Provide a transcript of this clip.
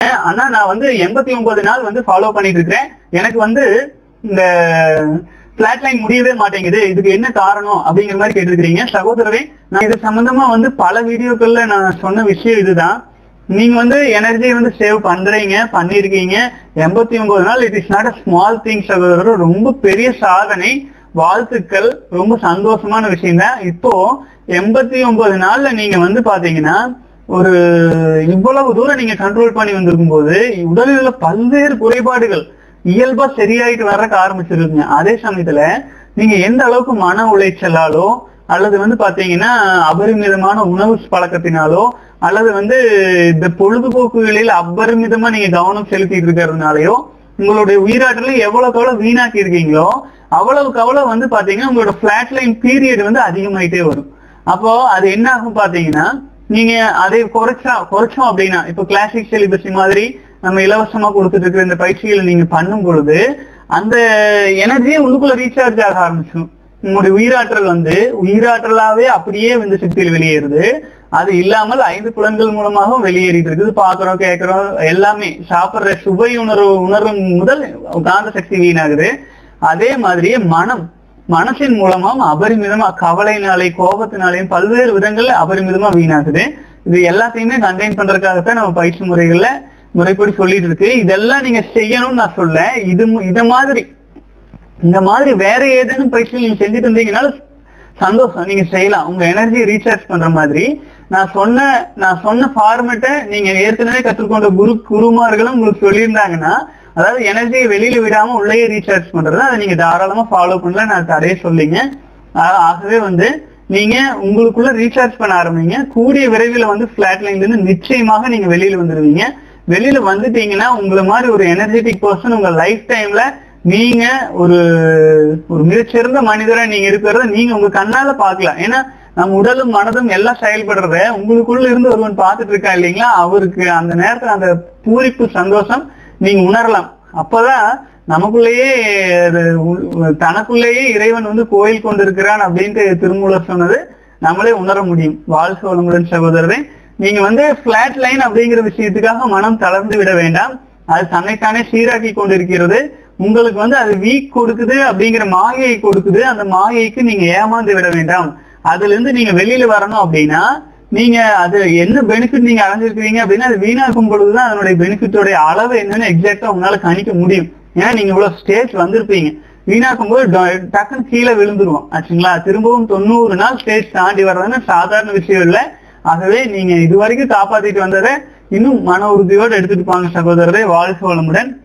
ஆனா நான் வந்து எண்பத்தி ஒன்பது நாள் வந்து ஃபாலோ பண்ணிட்டு இருக்கிறேன் எனக்கு வந்து இந்த பிளாட் லைன் முடியவே மாட்டேங்குது இதுக்கு என்ன காரணம் அப்படிங்கிற மாதிரி கேட்டிருக்கிறீங்க சகோதரரே நான் இது சம்பந்தமா வந்து பல வீடியோக்கள்ல நான் சொன்ன விஷயம் இதுதான் நீங்க வந்து எனர்ஜி வந்து சேவ் பண்றீங்க பண்ணிருக்கீங்க எண்பத்தி ஒன்பது நாள் it is not a small thing சகோதரர் ரொம்ப பெரிய சாதனை வாழ்த்துக்கள் ரொம்ப சந்தோஷமான விஷயம் தான் இப்போ எண்பத்தி ஒன்பது நாள்ல நீங்க வந்து பாத்தீங்கன்னா ஒரு இவ்வளவு தூரம் நீங்க கண்ட்ரோல் பண்ணி வந்திருக்கும் போது உடலில் உள்ள பல்வேறு குறைபாடுகள் இயல்பா சரியாயிட்டு வர்றதுக்கு ஆரம்பிச்சிருக்குங்க அதே சமயத்துல நீங்க எந்த அளவுக்கு மன உளைச்சலாலோ அல்லது வந்து பாத்தீங்கன்னா அபரிமிதமான உணவு பழக்கத்தினாலோ அல்லது வந்து இந்த பொழுதுபோக்குகளில் அபரிமிதமா நீங்க கவனம் செலுத்திட்டு இருக்கிறதுனாலயோ உங்களுடைய உயிராற்றலை எவ்வளவுக்கு எவ்வளவு வீணாக்கி இருக்கீங்களோ அவ்வளவுக்கு அவ்வளவு வந்து பாத்தீங்கன்னா உங்களோட பிளாட் லைன் பீரியட் வந்து அதிகமாயிட்டே வரும் அப்போ அது என்ன ஆகும் பாத்தீங்கன்னா நீங்க அதை குறைச்சா குறைச்சோம் அப்படின்னா இப்போ கிளாசிக் செலிபஸி மாதிரி நம்ம இலவசமா கொடுத்துட்டு இருக்கிற இந்த பயிற்சிகளை நீங்க பண்ணும் பொழுது அந்த எனர்ஜியே உள்ளுக்குள்ள ரீசார்ஜ் ஆக ஆரம்பிச்சிடும் உங்களுடைய உயிராற்றல் வந்து உயிராற்றலாவே அப்படியே வந்து சக்தியில் வெளியேறுது அது இல்லாமல் ஐந்து புலன்கள் மூலமாகவும் வெளியேறிட்டு இருக்குது பாக்குறோம் கேட்கிறோம் எல்லாமே சாப்பிடுற சுவை உணர்வு உணர்வு முதல் காந்த சக்தி வீணாகுது அதே மாதிரியே மனம் மனசின் மூலமாம் அபரிமிதமா கவலைனாலே கோபத்தினாலேயும் பல்வேறு விதங்கள்ல அபரிமிதமா வீணாகுது இது எல்லாத்தையுமே கண்டெயின் பண்றதுக்காகத்தான் நம்ம பயிற்சி முறைகள்ல முறைப்படி சொல்லிட்டு இருக்கு இதெல்லாம் நீங்க செய்யணும்னு நான் சொல்ல இது மு- இத மாதிரி இந்த மாதிரி வேற ஏதேனும் பயிற்சி நீங்க செஞ்சுட்டு இருந்தீங்கனாலும் சந்தோஷம் நீங்க செய்யலாம் உங்க எனர்ஜி ரீசார்ஜ் பண்ற மாதிரி நான் சொன்ன நான் சொன்ன ஃபார்மேட்டை நீங்க ஏற்கனவே கற்றுக்கொண்ட குரு குருமார்களும் உங்களுக்கு சொல்லியிருந்தாங்கன்னா அதாவது எனர்ஜியை வெளியில விடாம உள்ளேயே ரீசார்ஜ் பண்றது அதை நீங்க தாராளமா ஃபாலோ பண்ணல நான் தடையே சொல்லிங்க ஆ- ஆகவே வந்து நீங்க உங்களுக்குள்ள ரீசார்ஜ் பண்ண ஆரம்பிங்க கூடிய விரைவில் வந்து பிளாட் லைன்ல இருந்து நிச்சயமாக நீங்க வெளியில வந்துருவீங்க வெளியில வந்துட்டீங்கன்னா உங்களை மாதிரி ஒரு எனர்ஜெட்டிக் பர்சன் உங்க லைஃப் டைம்ல நீங்க ஒரு ஒரு மிகச்சிறந்த மனிதரா நீங்க இருக்கிறத நீங்க உங்க கண்ணால பார்க்கலாம் ஏன்னா நம்ம உடலும் மனதும் எல்லாம் செயல்படுறத உங்களுக்குள்ள இருந்து ஒருவன் பார்த்துட்டு இருக்கா இல்லைங்களா அவருக்கு அந்த நேரத்துல அந்த பூரிப்பு சந்தோஷம் நீங்க உணரலாம் அப்பதான் நமக்குள்ளேயே அது உ- தனக்குள்ளேயே இறைவன் வந்து கோயில் கொண்டிருக்கிறான் அப்படின்ட்டு திருமூலர் சொன்னது நம்மளே உணர முடியும் வாழ்க வளமுடன் சகோதரரே நீங்க வந்து பிளாட் லைன் அப்படிங்கிற விஷயத்துக்காக மனம் தளர்ந்து விட வேண்டாம் அது தன்னைத்தானே சீராக்கி கொண்டிருக்கிறது உங்களுக்கு வந்து அது வீக் கொடுக்குது அப்படிங்கிற மாயையை கொடுக்குது அந்த மாயைக்கு நீங்க ஏமாந்து விட வேண்டாம் அதுல இருந்து நீங்க வெளியில வரணும் அப்படின்னா நீங்க அது என்ன பெனிஃபிட் நீங்க அடைஞ்சிருக்கீங்க அப்படின்னா அது வீணாக்கும் பொழுதுதான் அதனுடைய பெனிஃபிட்டோடைய அளவு என்னன்னு எக்ஸாக்டா உங்களால கணிக்க முடியும் ஏன்னா நீங்க இவ்வளவு ஸ்டேஜ் வந்திருப்பீங்க வீணாக்கும் போது டொ- டக்குன்னு கீழே விழுந்துருவோம் ஆச்சுங்களா திரும்பவும் தொண்ணூறு நாள் ஸ்டேஜ் தாண்டி வர்றதுன்னு சாதாரண விஷயம் இல்ல ஆகவே நீங்க இது வரைக்கும் காப்பாத்திட்டு வந்ததை இன்னும் மன உறுதியோடு எடுத்துட்டு போங்க சகோதரரை வாழ்க வளமுடன்